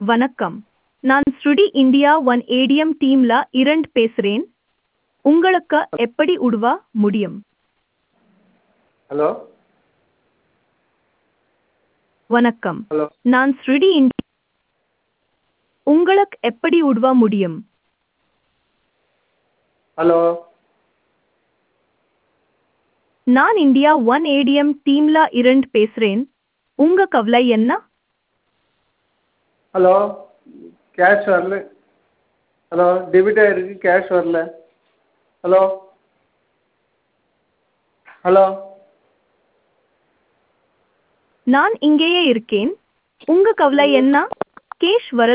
வணக்கம் நான் ஸ்ருடி இந்தியா ஒன் ஏடிஎம் டீம்ல இரண்டு பேசுறேன் உங்களுக்கு எப்படி உதவ முடியும் ஹலோ வணக்கம் ஹலோ நான் ஸ்ருடி இந்தியா உங்களுக்கு எப்படி உதவ முடியும் ஹலோ நான் இந்தியா ஒன் ஏடிஎம் டீம்ல இரண்டு பேசுறேன் உங்க கவலை என்ன ஹலோ கேஷ் வரல ஹலோ டெபிட் ஆகிருக்கு கேஷ் வரல ஹலோ ஹலோ நான் இங்கேயே இருக்கேன் உங்க கவலை என்ன கேஷ் வர